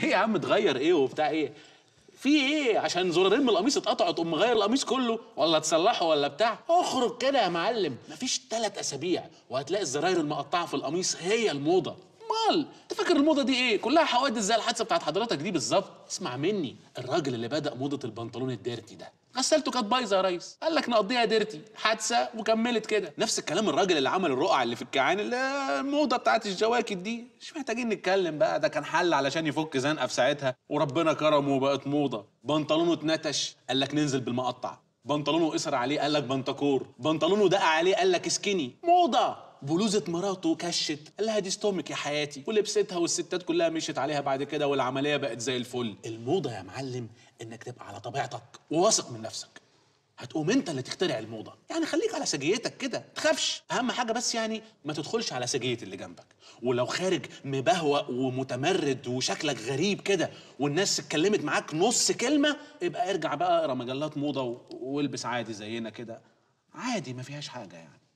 ليه يا عم تغير ايه وبتاع ايه في ايه عشان زرارين من القميص اتقطعوا تقوم مغير القميص كله ولا تصلحه ولا بتاع اخرج كده يا معلم مفيش ثلاث اسابيع وهتلاقي الزراير المقطعه في القميص هي الموضه امال انت فاكر الموضه دي ايه كلها حوادث زي الحادثه بتاعت حضرتك دي بالظبط اسمع مني الراجل اللي بدا موضه البنطلون الديرتي ده غسالته كانت بايظه يا ريس قال لك نقضيها ديرتي حادثه وكملت كده نفس الكلام الراجل اللي عمل الرقع اللي في الكيعان اللي هي الموضه بتاعت الجواكت دي مش محتاجين نتكلم بقى ده كان حل علشان يفك زنقه في ساعتها وربنا كرمه وبقت موضه بنطلونه اتنتش قال لك ننزل بالمقطع بنطلونه قصر عليه قال لك بنتكور بنطلونه دقع عليه قال لك سكيني موضه بلوزة مراته كشت قال لها دي ستومك يا حياتي ولبستها والستات كلها مشيت عليها بعد كده والعملية بقت زي الفل الموضة يا معلم انك تبقى على طبيعتك وواثق من نفسك هتقوم انت اللي تخترع الموضة يعني خليك على سجيتك كده تخافش اهم حاجة بس يعني ما تدخلش على سجية اللي جنبك ولو خارج مبهوأ ومتمرد وشكلك غريب كده والناس اتكلمت معاك نص كلمة ابقى ارجع بقى اقرا مجلات موضة و- والبس عادي زينا كده عادي ما فيهاش حاجة يعني